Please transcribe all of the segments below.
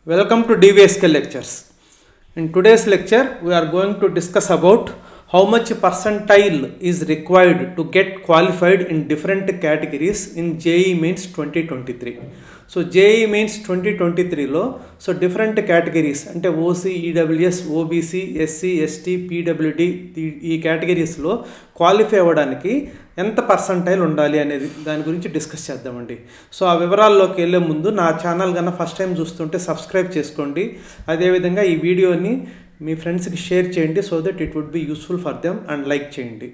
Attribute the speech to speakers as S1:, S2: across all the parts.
S1: Welcome to DVSK lectures. In today's lecture, we are going to discuss about how much percentile is required to get qualified in different categories in JE Mains 2023. So JEE Mains twenty twenty త్రీలో so different categories అంటే OC EWS OBC SC ST PWD ఈ కేటగిరీస్లో qualify అవ్వడానికి ఎంత percentile ఉండాలి అనేది దాని గురించి డిస్కస్ చేద్దామండి సో ఆ వివరాల్లోకి వెళ్ళే ముందు నా ఛానల్ కన్నా ఫస్ట్ టైం చూస్తుంటే సబ్స్క్రైబ్ చేసుకోండి అదేవిధంగా ఈ వీడియోని మీ ఫ్రెండ్స్కి షేర్ చేయండి so that it would be useful for them and like చేయండి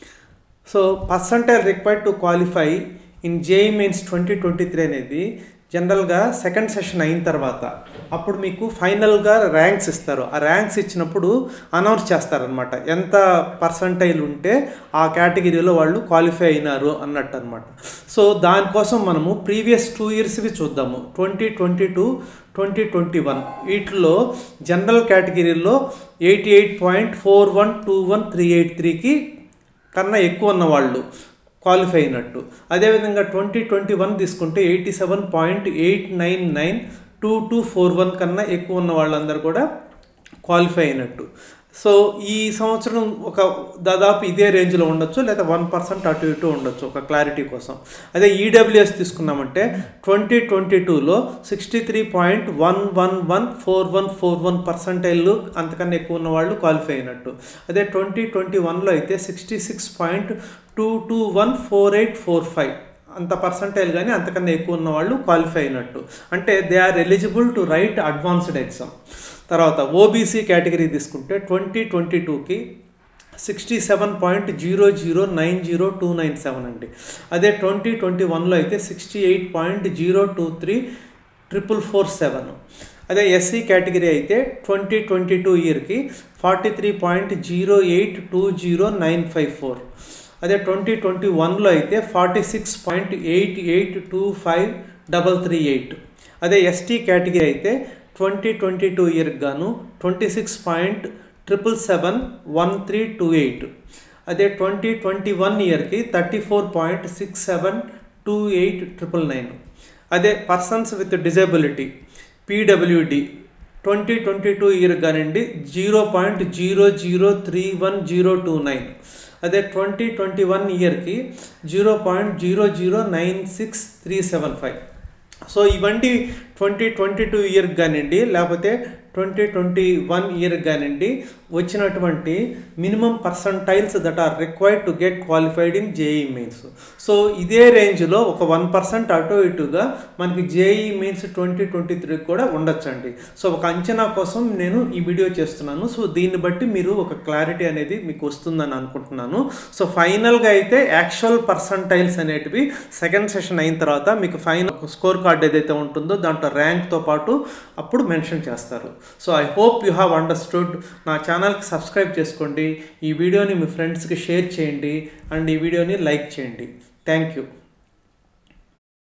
S1: so percentile required to qualify in JEE Mains twenty twenty three అనేది జనరల్గా సెకండ్ సెషన్ అయిన తర్వాత అప్పుడు మీకు ఫైనల్గా ర్యాంక్స్ ఇస్తారు ఆ ర్యాంక్స్ ఇచ్చినప్పుడు అనౌన్స్ చేస్తారనమాట ఎంత పర్సంటైల్ ఉంటే ఆ కేటగిరీలో వాళ్ళు క్వాలిఫై అయినారు అన్నట్టు అనమాట సో దానికోసం మనము ప్రీవియస్ టూ ఇయర్స్వి చూద్దాము twenty twenty two twenty twenty one వీటిలో జనరల్ కేటగిరీలో eighty eight point four one two one three eight త్రీకి కన్నా ఎక్కువ ఉన్న వాళ్ళు క్వాలిఫై అయినట్టు అదేవిధంగా ట్వంటీ ట్వంటీ వన్ తీసుకుంటే eighty seven point eight nine nine two two four one కన్నా ఎక్కువ ఉన్న వాళ్ళందరూ కూడా క్వాలిఫై అయినట్టు సో ఈ సంవత్సరం ఒక దాదాపు ఇదే రేంజ్లో ఉండొచ్చు లేదా వన్ పర్సెంట్ అటు ఇటు ఉండొచ్చు ఒక క్లారిటీ కోసం అదే ఈడబ్ల్యూఎస్ తీసుకున్నామంటే ట్వంటీ ట్వంటీ టూలో sixty three point one one one four one four one percentile అంతకన్నా ఎక్కువ ఉన్న వాళ్ళు క్వాలిఫై అయినట్టు అదే ట్వంటీ ట్వంటీ వన్లో అయితే sixty six point two two one four eight four five అంత పర్సంటైల్ కానీ అంతకన్నా ఎక్కువ ఉన్న వాళ్ళు క్వాలిఫై అయినట్టు అంటే they are eligible to write advanced exam తర్వాత ఓబీసీ కేటగిరీ తీసుకుంటే ట్వంటీ ట్వంటీ టూకి sixty seven point zero zero nine zero two nine seven అండి అదే ట్వంటీ ట్వంటీ వన్లో అయితే sixty eight point zero two three triple four seven అదే SC category అయితే twenty twenty two ఇయర్కి forty three point zero eight two zero nine five four అదే twenty twenty వన్లో అయితే forty six point eight eight two five double three eight అదే ST category అయితే twenty twenty two ఇయర్కి గాను twenty six point triple seven one three two eight అదే twenty twenty one ఇయర్కి thirty four point six seven two eight triple nine అదే persons with disability PWD twenty twenty two year కానివ్వండి zero point zero zero three one zero two nine అదే twenty twenty one ఇయర్కి zero point zero zero nine six three seven five so ఇవన్నీ twenty twenty two ఇయర్కి కానివ్వండి లేకపోతే twenty twenty one year కానివ్వండి వచ్చినటువంటి minimum percentiles that are required to get qualified in JEE Mains so ఇదే రేంజ్లో ఒక వన్ పర్సెంట్ అటు ఇటుగా మనకి JEE Mains twenty twenty three కూడా ఉండొచ్చండి సో ఒక అంచనా కోసం నేను ఈ వీడియో చేస్తున్నాను సో దీన్ని బట్టి మీరు ఒక క్లారిటీ అనేది మీకు వస్తుందని అనుకుంటున్నాను సో ఫైనల్గా అయితే యాక్చువల్ పర్సంటైల్స్ అనేటివి సెకండ్ సెషన్ అయిన తర్వాత మీకు ఫైనల్ స్కోర్ కార్డ్ ఏదైతే ఉంటుందో దాంట్లో ర్యాంక్తో పాటు అప్పుడు మెన్షన్ చేస్తారు so I hope you have understood నా ఛానల్కి సబ్స్క్రైబ్ చేసుకోండి ఈ వీడియోని మీ ఫ్రెండ్స్కి షేర్ చేయండి అండ్ ఈ వీడియోని లైక్ చేయండి థ్యాంక్ యూ